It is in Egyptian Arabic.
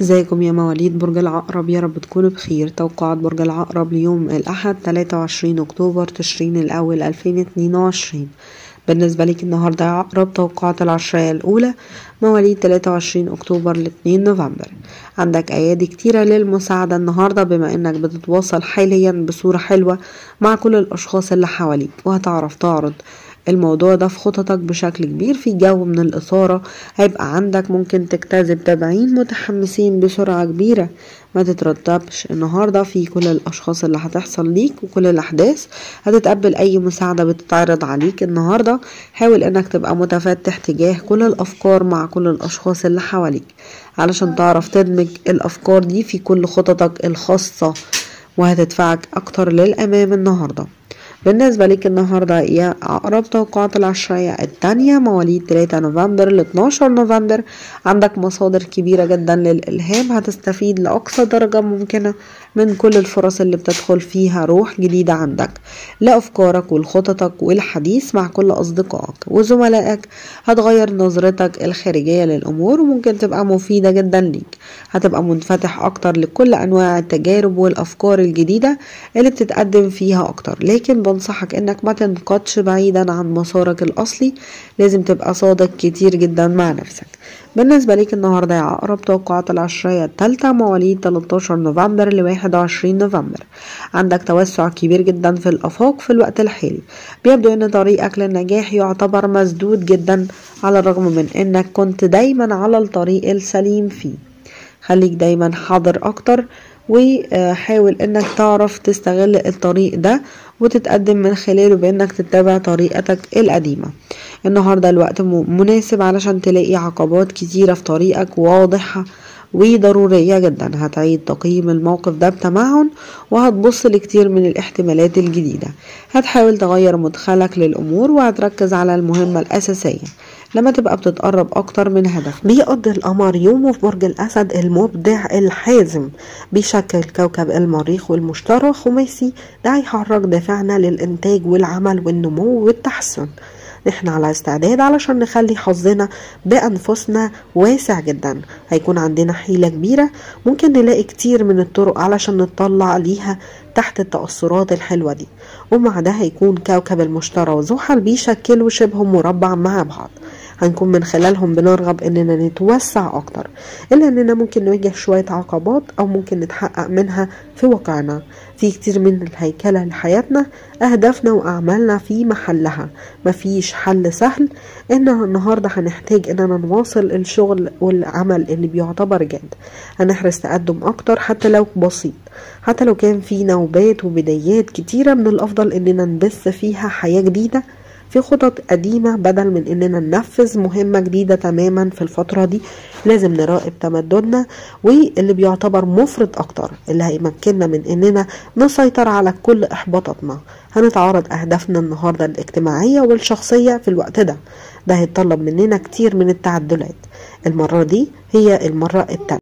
ازيكم يا مواليد برج العقرب يا رب تكونوا بخير توقعات برج العقرب ليوم الأحد 23 أكتوبر تشرين الأول 2022 بالنسبة لك النهاردة يا عقرب توقعات العشرية الأولى مواليد 23 أكتوبر ل 2 نوفمبر عندك أيادي كتيرة للمساعدة النهاردة بما إنك بتتواصل حاليا بصورة حلوة مع كل الأشخاص اللي حواليك وهتعرف تعرض الموضوع ده في خططك بشكل كبير في جو من الإثارة هيبقى عندك ممكن تجتذب تابعين متحمسين بسرعة كبيرة ما تترتبش النهاردة في كل الأشخاص اللي هتحصل ليك وكل الأحداث هتتقبل أي مساعدة بتتعرض عليك النهاردة حاول إنك تبقى متفتح تجاه كل الأفكار مع كل الأشخاص اللي حواليك علشان تعرف تدمج الأفكار دي في كل خططك الخاصة وهتدفعك أكتر للأمام النهارده بالنسبة لك النهاردة يا أقرب توقعات العشرية التانية مواليد 3 نوفمبر ل 12 نوفمبر عندك مصادر كبيرة جدا للإلهام هتستفيد لأقصى درجة ممكنة من كل الفرص اللي بتدخل فيها روح جديدة عندك لأفكارك ولخططك والحديث مع كل أصدقائك وزملائك هتغير نظرتك الخارجية للأمور وممكن تبقى مفيدة جدا ليك هتبقى منفتح أكتر لكل أنواع التجارب والأفكار الجديدة اللي بتتقدم فيها أكتر لكن بنصحك إنك ما تنقطش بعيدا عن مسارك الأصلي لازم تبقى صادق كتير جدا مع نفسك بالنسبة ليك النهاردة يا أقرب توقعات العشرية التالتة مواليد 13 نوفمبر ل 21 نوفمبر عندك توسع كبير جدا في الآفاق في الوقت الحالي بيبدو أن طريقك للنجاح يعتبر مسدود جدا على الرغم من أنك كنت دايما على الطريق السليم فيه خليك دايما حاضر أكتر وحاول انك تعرف تستغل الطريق ده وتتقدم من خلاله بانك تتبع طريقتك القديمة النهاردة الوقت مناسب علشان تلاقي عقبات كتيرة في طريقك واضحة وضرورية جدا هتعيد تقييم الموقف ده بتمعن وهتبص لكتير من الاحتمالات الجديدة هتحاول تغير مدخلك للأمور وهتركز على المهمة الأساسية لما تبقى بتتقرب أكتر من هدف بيقضي القمر يومه في برج الأسد المبدع الحازم بيشكل كوكب المريخ والمشتري خماسي ده هيحرك دافعنا للإنتاج والعمل والنمو والتحسن نحن على استعداد علشان نخلي حظنا بأنفسنا واسع جدا هيكون عندنا حيلة كبيرة ممكن نلاقي كتير من الطرق علشان نطلع ليها تحت التأثرات الحلوة دي ومع ده هيكون كوكب المشتري وزحل بيشكلوا شبه مربع مع بعض هنكون من خلالهم بنرغب اننا نتوسع اكتر الا اننا ممكن نواجه شوية عقبات او ممكن نتحقق منها في واقعنا في كتير من الهيكلة لحياتنا اهدافنا واعمالنا في محلها مفيش حل سهل ان النهاردة هنحتاج اننا نواصل الشغل والعمل اللي بيعتبر جاد هنحرص تقدم اكتر حتى لو بسيط حتى لو كان في نوبات وبدايات كتيرة من الافضل اننا نبث فيها حياة جديدة في خطط قديمة بدل من اننا ننفذ مهمة جديدة تماما في الفترة دي لازم نراقب تمددنا واللي بيعتبر مفرط اكتر اللي هيمكننا من اننا نسيطر على كل احباطاتنا هنتعارض اهدافنا النهاردة الاجتماعية والشخصية في الوقت ده ده هيتطلب مننا كتير من التعدلات المرة دي هي المرة التالتة